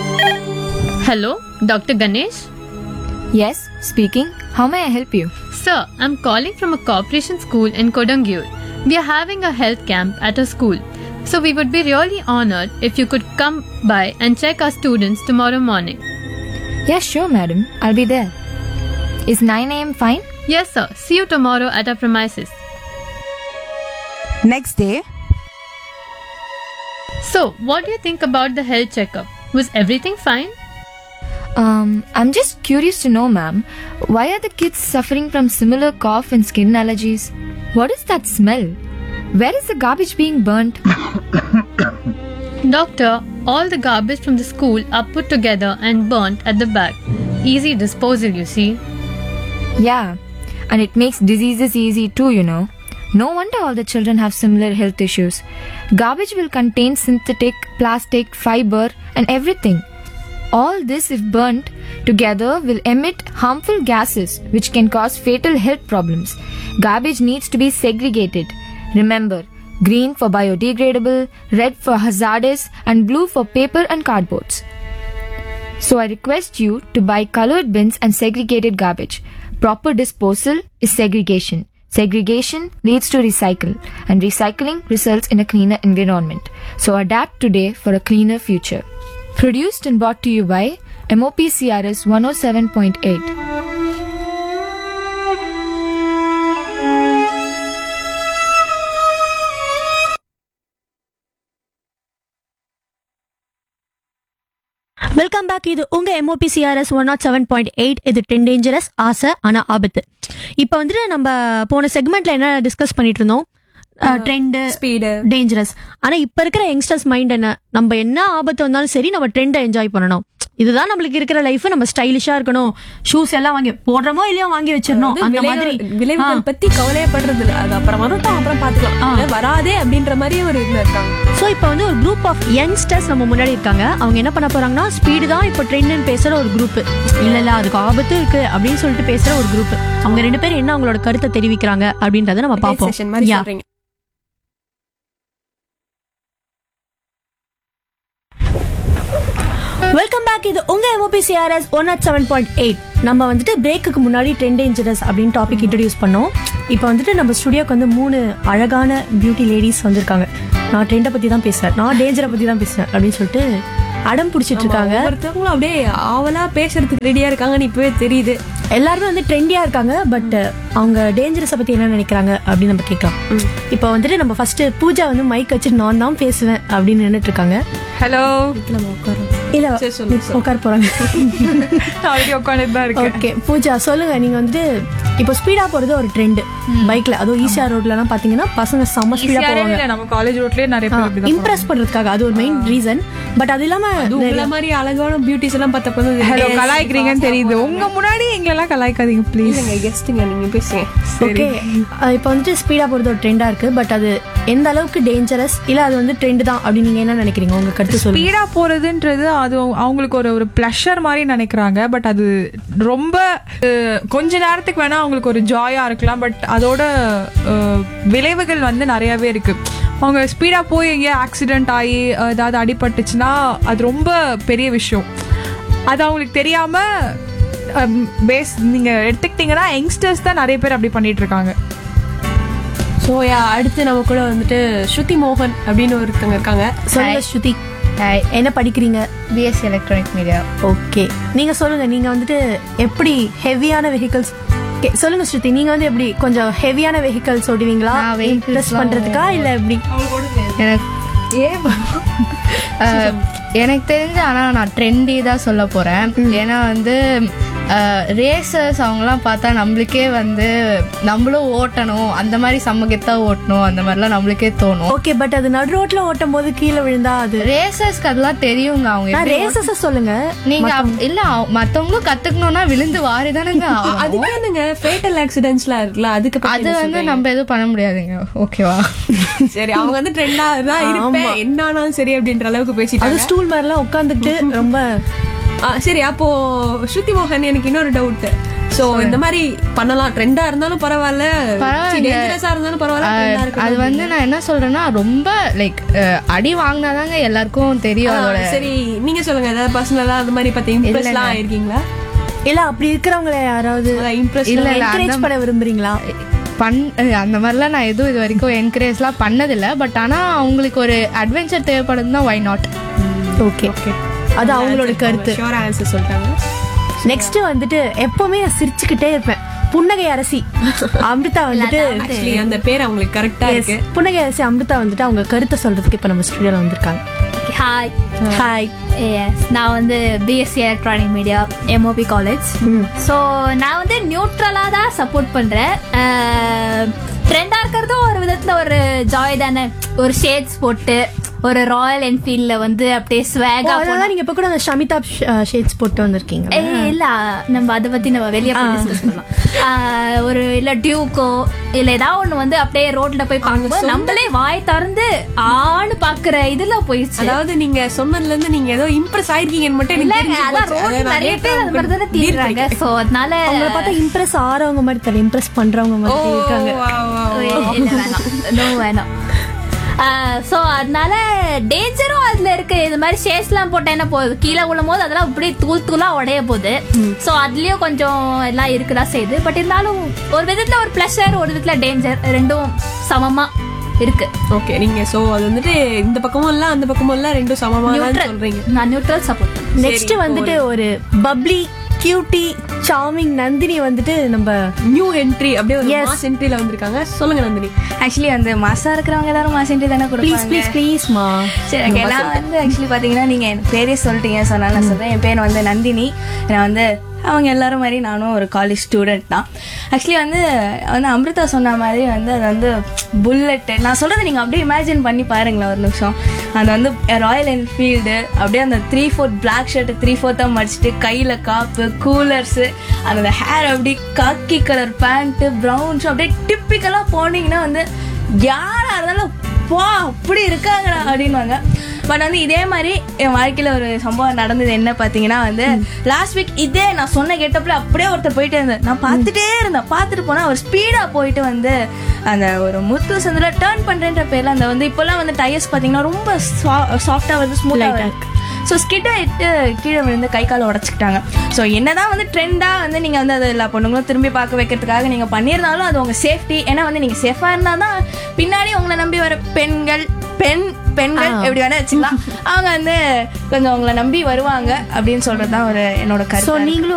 Hello, Dr. Ganesh? Yes, speaking. How may I help you? Sir, I'm calling from a corporation school in Kodangur. We are having a health camp at our school. So we would be really honored if you could come by and check our students tomorrow morning. Yeah, sure, madam. I'll be there. Is 9 a.m. fine? Yes, sir. See you tomorrow at our premises. Next day, So, what do you think about the health checkup? Was everything fine? Um, I'm just curious to know, ma'am, why are the kids suffering from similar cough and skin allergies? What is that smell? Where is the garbage being burnt? Doctor, all the garbage from the school are put together and burnt at the back. Easy disposal, you see. Yeah, and it makes diseases easy too, you know. No wonder all the children have similar health issues. Garbage will contain synthetic, plastic, fiber, and everything. All this, if burnt together, will emit harmful gases which can cause fatal health problems. Garbage needs to be segregated. Remember, green for biodegradable, red for hazardous, and blue for paper and cardboards. So I request you to buy colored bins and segregated garbage. Proper disposal is segregation. Segregation leads to recycle, and recycling results in a cleaner environment. So adapt today for a cleaner future. Produced and brought to you by MOPCRS 107.8. Welcome back இது உங்க MOP CRS one not seven point eight இது trend dangerous ஆசை ஆனா ஆபத்து இப்போ வந்துட்டு நம்ம போன செக்மெண்ட்ல என்ன டிஸ்கஸ் பண்ணிட்டு இருந்தோம் ட்ரெண்டு ஸ்பீடு டேஞ்சரஸ் ஆனா இப்ப இருக்கிற யங்ஸ்டர்ஸ் மைண்ட் என்ன நம்ம என்ன ஆபத்து வந்தாலும் சரி நம்ம ட்ரெண்டை என்ஜாய் பண்ணணும் இதுதான் நம்மளுக்கு இருக்கிற லைஃப் நம்ம ஸ்டைலிஷா இருக்கணும் ஷூஸ் எல்லாம் வாங்கி போடுறோமோ இல்லையோ வாங்கி வச்சிடணும் அந்த மாதிரி விளைவுகள் பத்தி கவலையப்படுறது இல்ல அது அப்புறம் வரட்டும் அப்புறம் பாத்துக்கலாம் இல்ல வராதே அப்படின்ற மாதிரி ஒரு இதுல இருக்காங்க ஸோ இப்போ வந்து ஒரு குரூப் ஆஃப் யங்ஸ்டர்ஸ் நம்ம முன்னாடி இருக்காங்க அவங்க என்ன பண்ண போறாங்கன்னா ஸ்பீடு தான் இப்போ ட்ரெண்ட்னு பேசுற ஒரு குரூப் இல்ல இல்ல அதுக்கு ஆபத்து இருக்கு அப்படின்னு சொல்லிட்டு பேசுற ஒரு குரூப் அவங்க ரெண்டு பேரும் என்ன அவங்களோட கருத்தை தெரிவிக்கிறாங்க அப்படின்றத நம்ம பார்ப்போம் செஷன் மாதிரி Yeah. சொல்றீங்க வெல்கம் பேக் இது உங்க MOP CRS one not seven point eight நம்ம வந்துட்டு பிரேக்குக்கு முன்னாடி ட்ரெண்ட் டேஞ்சரஸ் அப்படின்னு டாபிக் இன்ட்ரடியூஸ் பண்ணோம் இப்போ வந்துட்டு நம்ம ஸ்டுடியோக்கு வந்து மூணு அழகான பியூட்டி லேடிஸ் வந்திருக்காங்க நான் ட்ரெண்டை பத்தி தான் பேசுறேன் நான் டேஞ்சரை பத்தி தான் பேசுறேன் அப்படின்னு சொல்லிட்டு அடம் பிடிச்சிட்டு இருக்காங்க ஒவ்வொருத்தவங்களும் அப்படியே ஆவலா பேசுறதுக்கு ரெடியா இருக்காங்கன்னு இப்பவே தெரியுது எல்லாருமே வந்து ட்ரெண்டியா இருக்காங்க பட் அவங்க டேஞ்சரஸை பத்தி என்ன நினைக்கிறாங்க அப்படின்னு நம்ம கேட்கலாம் இப்போ வந்துட்டு நம்ம ஃபர்ஸ்ட் பூஜா வந்து மைக் வச்சு நான் தான் பேசுவேன் அப்படின்னு நின்னுட்டு இருக்காங்க ஹலோ இல்ல உட்கார போறாங்க ஆல்ரெடி உட்காந்துட்டு தான் இருக்கேன் ஓகே பூஜா சொல்லுங்க நீங்க வந்துட்டு இப்போ ஸ்பீடா போறது ஒரு ட்ரெண்ட் பைக்ல அதுவும் ஈசிஆர் ரோட்ல எல்லாம் பாத்தீங்கன்னா பசங்க செம்ம ஸ்பீடா ஈஸியாவே போவாங்க இல்ல நம்ம காலேஜ் ரோட்லயே நிறைய பேர் இப்படி தான் இம்ப்ரெஸ் பண்றதுக்காக அது ஒரு மெயின் ரீசன் பட் அது இல்லாம அது உங்கள மாதிரி அழகான பியூட்டிஸ் எல்லாம் பார்த்தப்ப வந்து ஹலோ கலாய்க்கிறீங்கன்னு தெரியுது உங்க முன்னாடி எங்களெல்லாம் கலாய்க்காதீங்க ப்ளீஸ் இல்லைங்க கெஸ்ட்டுங்க நீங்க பேசுங்க ஓகே இப்போ வந்துட்டு ஸ்பீடா போறது ஒரு ட்ரெண்டா இருக்கு பட் அது எந்த அளவுக்கு டேஞ்சரஸ் இல்ல அது வந்து ட்ரெண்ட் தான் அப்படின்னு நீங்க என்ன நினைக்கிறீங்க உங்க கருத்து சொல்லுங்க ஸ்பீடா போறதுன்றது அது அவங்களுக்கு ஒரு ஒரு ப்ளஷர் மாதிரி நினைக்கிறாங்க பட் அது ரொம்ப அஹ், கொஞ்ச நேரத்துக்கு வேணா அவங்களுக்கு ஒரு ஜாயா இருக்கலாம் பட் அதோட அஹ், விளைவுகள் வந்து நிறையவே இருக்கு அவங்க ஸ்பீடா போய் எங்கேயா ஆக்சிடென்ட் ஆகி அஹ், ஏதாவது அடிபட்டுச்சுன்னா அது ரொம்ப பெரிய விஷயம் அது அவங்களுக்கு தெரியாம பேஸ் நீங்க எடுத்துக்கிட்டீங்கன்னா யங்ஸ்டர்ஸ் தான் நிறைய பேர் அப்படி பண்ணிட்டு இருக்காங்க ஸோ அடுத்து நம்ம கூட வந்துட்டு ஸ்ருதி மோகன் அப்படின்னு ஒருத்தவங்க இருக்காங்க சொல்லுங்க ஸ்ருதி என்ன படிக்கிறீங்க பிஎஸ்சி எலக்ட்ரானிக் மீடியா ஓகே நீங்க சொல்லுங்க நீங்க வந்துட்டு எப்படி ஹெவியான வெஹிக்கல்ஸ் சொல்லுங்க ஸ்ருதி நீங்க வந்து எப்படி கொஞ்சம் ஹெவியான வெஹிக்கல்ஸ் ஓடுவீங்களா நான் vehicles இம்ப்ரெஸ் எல்லாம் பண்றதுக்கா இல்ல எப்படி எனக்கு அஹ், எனக்கு தெரிஞ்சு ஆனால் நான் ட்ரெண்டி தான் சொல்ல போகிறேன் ஏன்னா வந்து ரேசர்ஸ் அவங்கலாம் பார்த்தா நம்மளுக்கே வந்து நம்மளும் ஓட்டணும் அந்த மாதிரி சமகத்தா ஓட்டணும் அந்த மாதிரிலாம் நம்மளுக்கே தோணும் ஓகே பட் அது நடு ரோட்ல ஓட்டும் போது கீழே விழுந்தா அது ரேசர்ஸ்க்கு அதெல்லாம் தெரியுங்க அவங்க நான் எப்படி ரேசஸ் சொல்லுங்க நீங்க அப்- இல்ல அவ- மத்தவங்களும் கத்துக்கணும்னா விழுந்து வாரிதானுங்க ஆகணும். அதுக்கு என்னங்க ஃபேட்டல் ஆக்சிடென்ட்ஸ்லாம் இருக்குல்ல அதுக்கு பத்தி அது என்ன வந்து சொல்றீங்க? நம்ம எதுவும் பண்ண முடியாதுங்க ஓகேவா சரி அவங்க வந்து ட்ரெண்டா தான் இருப்பேன் என்னானாலும் சரி அப்படின்ற அளவுக்கு அது பேசிட்டாங்க ஸ்டூல் மாதிரிலாம் உட்காந்துட்டு ரொம்ப ஆ, சரி அப்போ ஸ்ருதி மோகன் எனக்கு இன்னொரு டவுட் சோ இந்த மாதிரி பண்ணலாம் ட்ரெண்டா இருந்தாலும் பரவாயில்ல பரவாயில்ல. டேஞ்சரஸா இருந்தாலும் பரவாயில்ல trend ஆ அஹ், இருக்கட்டும் அது வந்து நான் என்ன சொல்றேன்னா ரொம்ப லைக் அடி வாங்கினாதாங்க எல்லாருக்கும் தெரியும் அதோட ஆ, சரி நீங்க சொல்லுங்க ஏதாவது பர்சனலா அந்த மாதிரி பத்தி இம்ப்ரெஸ்லாம் ஆயிருக்கீங்களா இல்ல அப்படி இருக்கிறவங்கள யாராவது இம்ப்ரெஸ் இல்ல, இல்ல, என்கரேஜ் அந்த- பண்ண விரும்புறீங்களா பண் அஹ், அந்த மாதிரிலாம் நான் எதுவும் இது வரைக்கும் என்கரேஜ்லாம் பண்ணதில்ல பட் ஆனா அவங்களுக்கு ஒரு அட்வென்ச்சர் தேவைப்படுதுன்னா வை நாட் ஓகே அது அவங்களோட கருத்து ஷோர் ஆன்சர் சொல்லிட்டாங்க நெக்ஸ்ட் வந்துட்டு எப்பவுமே நான் சிரிச்சுக்கிட்டே இருப்பேன் புன்னகை அரசி அமிர்தா வந்துட்டு ஆக்சுவலி அந்த பேர் அவங்களுக்கு கரெக்டா Yes, இருக்கு புன்னகை அரசி அமிர்தா வந்துட்டு அவங்க கருத்தை சொல்றதுக்கு இப்ப நம்ம ஸ்டுடியோல வந்திருக்காங்க ஹாய் ஹாய் எஸ் நான் வந்து BSc electronic media MOP college so நான் வந்து நியூட்ரலாக தான் சப்போர்ட் பண்ணுறேன் ட்ரெண்டாக இருக்கிறதும் ஒரு விதத்தில் ஒரு ஜாய் தானே ஒரு ஷேட்ஸ் போட்டு ஒரு ராயல் என்ஃபீல்டில் வந்து அப்படியே ஸ்வேகா அதனால நீங்க இப்ப கூட அந்த ஷமிதா ஷேட்ஸ் போட்டு வந்திருக்கீங்க ஏய் இல்ல நம்ம அதை பத்தி நம்ம வெளியே போய் டிஸ்கஸ் பண்ணலாம் ஆஹ், ஒரு இல்ல டியூக்கோ இல்ல ஏதாவது ஒண்ணு வந்து அப்படியே ரோட்ல போய் பார்க்கும்போது நம்மளே வாய் திறந்து ஆன்னு பாக்குற இதுல போயிடுச்சு அதாவது நீங்க சொன்னதுல இருந்து நீங்க ஏதோ இம்ப்ரெஸ் ஆயிருக்கீங்கன்னு மட்டும் எனக்கு இல்லங்க தெரிஞ்சு அதான் போச்சு. ரோட்ல அதை நான் நிறைய நேத்து பேர் அது மாதிரி தானே தீர்றாங்க சோ அதனால அவங்கள பார்த்தா இம்ப்ரெஸ் ஆறவங்க மாதிரி தெரியல இம்ப்ரெஸ் பண்றவங்க மாதிரி இருக்காங்க வா, வா, வா. இல்ல வேணாம் நோ வேணாம் சோ அதனால டேஞ்சரும் அதுல இருக்கு இது மாதிரி ஷேட்ஸ்லாம் போட்டா என்ன போகுது கீழே விழும் போது அதெல்லாம் அப்படியே தூள் தூளா உடைய போகுது சோ அதுலயும் கொஞ்சம் எல்லாம் இருக்குதா செய்யுது பட் இருந்தாலும் ஒரு விதத்துல ஒரு பிளஷர் ஒரு விதத்துல டேஞ்சர் ரெண்டும் சமமா இருக்கு ஓகே நீங்க சோ அது வந்துட்டு இந்த பக்கமும் இல்ல அந்த பக்கமும் இல்ல ரெண்டும் சமமா தான் நியூட்ரல் சொல்றீங்க நான் நியூட்ரல் சப்போர்ட் நெக்ஸ்ட் வந்துட்டு ஒரு பப்ளி கியூட்டி சார்மிங் நந்தினி வந்துட்டு நம்ம நியூ என்ட்ரி அப்படியே ஒரு மாஸ் என்ட்ரில வந்திருக்காங்க சொல்லுங்க நந்தினி ஆக்சுவலி அந்த மாசா இருக்கிறவங்க எல்லாரும் மாசன்ட்டு தானே ப்ளீஸ் கொடுப்பாங்க ப்ளீஸ் ப்ளீஸ்மா சரி ஓகே நான் வந்து ஆக்சுவலி பாத்தீங்கன்னா நீங்க என் பேரே சொல்லிட்டீங்க ஸோ அதனால நான் சொல்றேன் என் பேர் வந்து நந்தினி நான் வந்து அவங்க எல்லாரும் மாதிரி நானும் ஒரு காலேஜ் ஸ்டூடெண்ட் தான் ஆக்சுவலி வந்து வந்து அமிர்தா சொன்ன மாதிரி வந்து அது வந்து புல்லட்டு நான் சொல்றதை நீங்க அப்படியே இமேஜின் பண்ணி பாருங்களேன் ஒரு நிமிஷம் அது வந்து ராயல் என்ஃபீல்டு அப்படியே அந்த three fourth black shirt three ஃபோர்த்தாக மடிச்சிட்டு கையில் காப்பு கூலர்ஸு அந்த ஹேர் அப்படி காக்கி கலர் பேண்ட்டு ப்ரௌன்ஸும் அப்படியே டிப்பிக்கலாக போனீங்கன்னா வந்து யாரா இருந்தாலும் வா அப்படி இருக்காங்கடா அப்படின்வாங்க பட் வந்து இதே மாதிரி என் வாழ்க்கையில ஒரு சம்பவம் நடந்தது என்ன பாத்தீங்கன்னா வந்து லாஸ்ட் வீக் இதே நான் சொன்ன கெட்டப்ல அப்படியே ஒருத்தர் போயிட்டே இருந்தார் நான் பார்த்துட்டே இருந்தேன் பார்த்துட்டு போனா அவர் ஸ்பீடா போயிட்டு வந்து அந்த ஒரு முத்து சந்தில டேர்ன் பண்றேன்ற பேர்ல அந்த வந்து இப்பெல்லாம் வந்து டயர்ஸ் பாத்தீங்கன்னா ரொம்ப சாஃப்டா வந்து ஸ்மூத்தா இருக்கு ஸோ ஸ்கிட் ஆகிட்டு கீழே விழுந்து கை காலை உடச்சிக்கிட்டாங்க ஸோ என்னதான் வந்து ட்ரெண்டாக வந்து நீங்கள் வந்து அதை எல்லா பொண்ணுங்களும் திரும்பி பார்க்க வைக்கிறதுக்காக நீங்கள் பண்ணியிருந்தாலும் அது உங்கள் சேஃப்டி ஏன்னா வந்து நீங்கள் சேஃபாக இருந்தால் தான் பின்னாடி உங்களை நம்பி வர பெண்கள் பெண் பெண்கள் எப்படி வேணா வச்சுக்கலாம் அவங்க வந்து கொஞ்சம் உங்களை நம்பி வருவாங்க அப்படின்னு சொல்றது தான் ஒரு என்னோட ஸோ கருத்து நீங்களும்